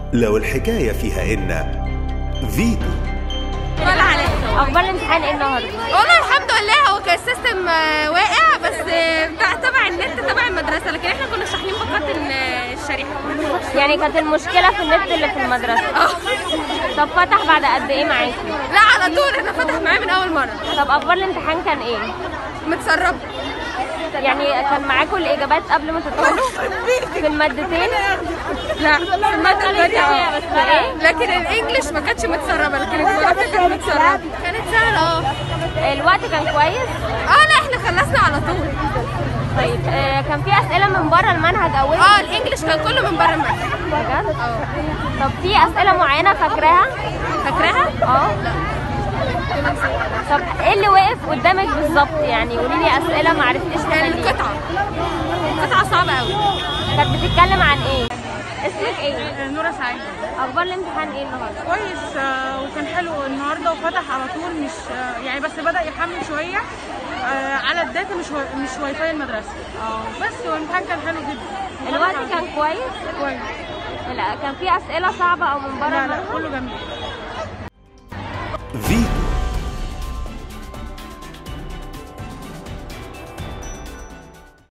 لو الحكاية فيها إن فيتو ولا عليك اخبار الامتحان ايه النهارده والله الحمد لله هو كان السيستم آه، واقع بس آه، بتاع تبع النت تبع المدرسه لكن احنا كنا شاحنين فقط ال- الشريحه يعني كانت المشكله في النت اللي في المدرسه اه طب فتح بعد قد ايه معاكي لا على طول احنا فتح معاه من اول مره طب اخبار الامتحان كان ايه متسربه يعني كان معاكم الاجابات قبل ما تدخلوا في المادتين لا في الماده الثانيه اه بس ايه لكن الانجليش ما كانتش متسربه لكن الجغرافيا كانت متسربه كانت سهله اه الوقت كان كويس اه لا احنا خلصنا على طول طيب آه كان في اسئله من بره المنهج او ايه اه الانجليش كان كله من بره المنهج بجد اه طب في اسئله معينه فاكراها فاكراها؟ اه طب ايه اللي وقف قدامك بالظبط يعني قولي لي اسئله ما عرفتيش تحليها القطعه قطعه صعبه قوي كانت بتتكلم عن ايه اسمك ايه نورة سعيد اخبار الامتحان ايه النهارده كويس آه، وكان حلو النهارده وفتح على طول مش آه، يعني بس بدأ يحمل شوية آه، على الداتا مش واي- مش واي فاي المدرسة اه بس والامتحان كان حلو جدا الوقت كان كويس كويس لا كان في اسئله صعبه او من بره لا لا المنهج كله جميل